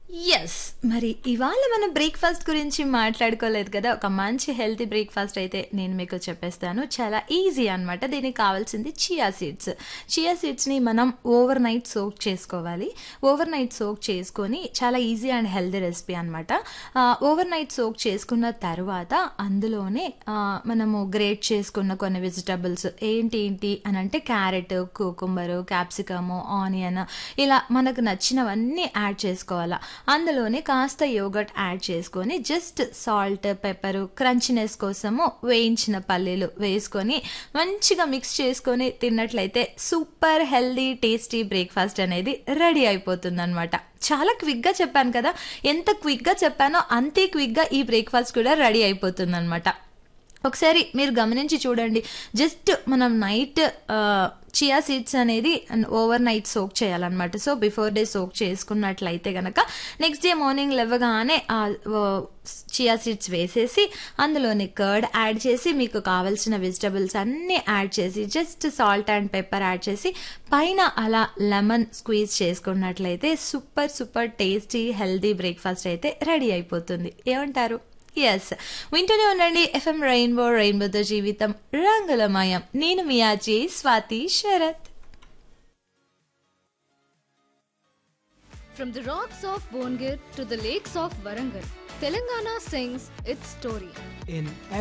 Yes మరి ఇవాళ మనం బ్రేక్ఫాస్ట్ గురించి మాట్లాడుకోలేదు కదా ఒక మంచి హెల్తీ బ్రేక్ఫాస్ట్ అయితే నేను మీకు చెప్పేస్తాను చాలా ఈజీ అన్నమాట దీనికి కావాల్సింది చియా సీడ్స్ చియా సీడ్స్ని మనం ఓవర్ నైట్ సోక్ చేసుకోవాలి ఓవర్ నైట్ సోక్ చేసుకొని చాలా ఈజీ అండ్ హెల్తీ రెసిపీ అనమాట ఓవర్ నైట్ సోక్ చేసుకున్న తర్వాత అందులోనే ఆ, మనము గ్రేట్ చేసుకున్న కొన్ని వెజిటబుల్స్ ఏంటి ఏంటి అని అంటే క్యారెట్ కుకుంబరు క్యాప్సికము ఆనియన్ ఇలా మనకు నచ్చినవన్నీ యాడ్ చేసుకోవాలా అందులోనే కాస్త యోగట్ యాడ్ చేసుకొని జస్ట్ సాల్ట్ పెప్పర్ క్రంచినెస్ కోసము వేయించిన పల్లీలు వేసుకొని మంచిగా మిక్స్ చేసుకొని తిన్నట్లయితే సూపర్ హెల్దీ టేస్టీ బ్రేక్ఫాస్ట్ అనేది రెడీ అయిపోతుంది అనమాట చాలా క్విక్గా చెప్పాను కదా ఎంత క్విక్గా చెప్పానో అంతే క్విక్గా ఈ బ్రేక్ఫాస్ట్ కూడా రెడీ అయిపోతుంది అనమాట ఒకసారి మీరు గమనించి చూడండి జస్ట్ మనం నైట్ చియా సీడ్స్ అనేది ఓవర్ నైట్ సోక్ చేయాలన్నమాట సో బిఫోర్ డే సోక్ చేసుకున్నట్లయితే కనుక నెక్స్ట్ డే మార్నింగ్ లేవగానే ఆ చియా సీడ్స్ వేసేసి అందులోని కర్డ్ యాడ్ చేసి మీకు కావలసిన వెజిటబుల్స్ అన్నీ యాడ్ చేసి just salt and pepper add చేసి పైన అలా లెమన్ స్క్వీజ్ చేసుకున్నట్లయితే super super tasty healthy breakfast అయితే రెడీ అయిపోతుంది ఏమంటారు ఎస్ వింటూనే ఉండండి ఎఫ్ఎం రెయిన్బో రెయిన్బోతో జీవితం రంగులమయం నేను మీ ఆచి Swathi Sarath From the rocks of Bongir to the lakes of Warangal, Telangana sings its story. In